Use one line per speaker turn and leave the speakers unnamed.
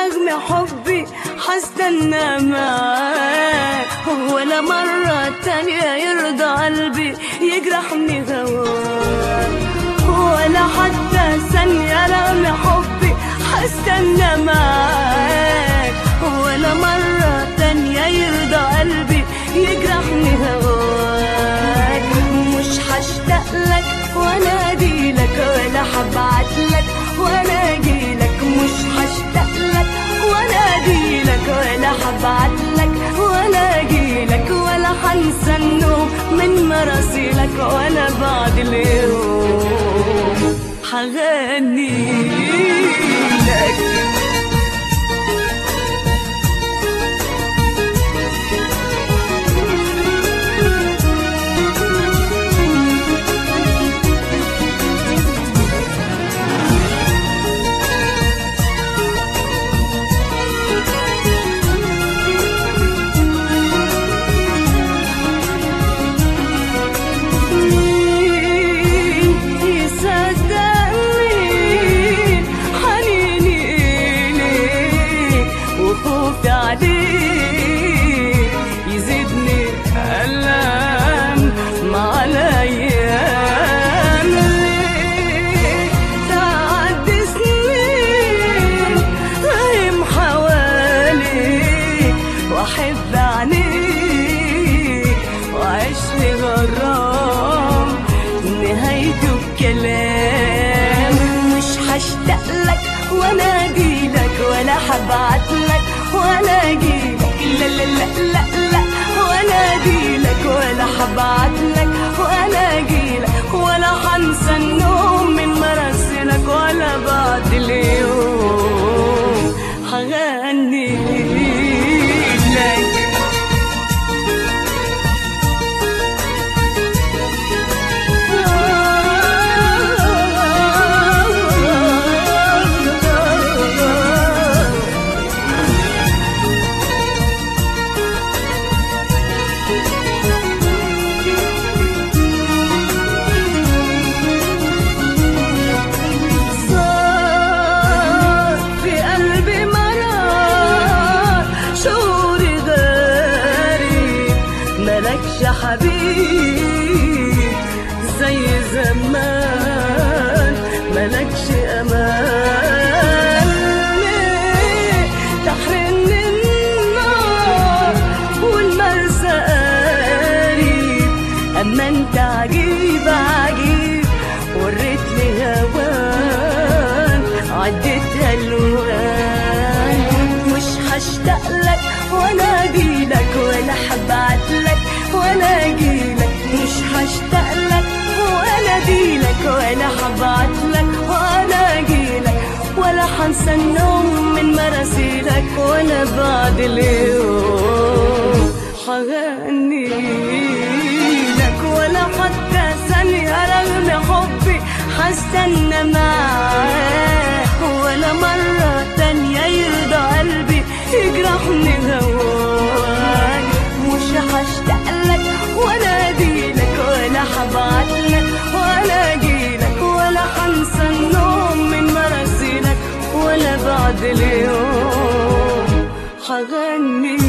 رغم حبي حستنى معاك ولا مرة تانية يرضى قلبي يجرحني هواك ولا حتى ثانية رغم حبي حستنى معاك ولا مرة تانية يرضى قلبي يجرحني هواك مش هشتاق لك ولا اجيلك ولا هبعت لك ولا اجيلك مش هشتاق لك ولا اجيلك ولا هبعت لك ولا اجيلك ولا هنسى النوم من مراسيلك ولا بعد اليوم هغني لك يصدقني حنيني إليك وخوفي عليك يزيدني ألم مع الأيام اللي تعدي سنين غيم حواليك وأحب عينيك وأعيش لي غرام نهايته بكلام مش هشتاق لك ولا اجيلك ولا هبعت لك ولا اجيلك لا لا لا لا لا ولا اجيلك ولا هبعت لك ولا اجيلك ولا هنسى النوم من مراسلك ولا بعد اليوم هغني لك صار في قلبي مرار شعوري غريب ملكش حبيب زي زمان ملكش امان ليه تحرمني النار والمرسى قريب اما انت عجيب عجيب وريتني هوان عديت الوان مش هشتاق لك ولا اجيلك ولا هبعت لك ولا اجيلك مش هشتاق لك ولا اجيلك ولا هبعت لك ولا اجيلك ولا هنسى النوم من مراسيلك ولا بعد اليوم هغني لك ولا حتى ثانية رغم حبي هستنى معاك ولا مرة تانية يرضى قلبي يجرحني هواك مش هشتاق لك ولا اجيلك ولا هبعت لك ولا اجيلك ولا هنسى النوم من مراسيلك ولا بعد اليوم هغني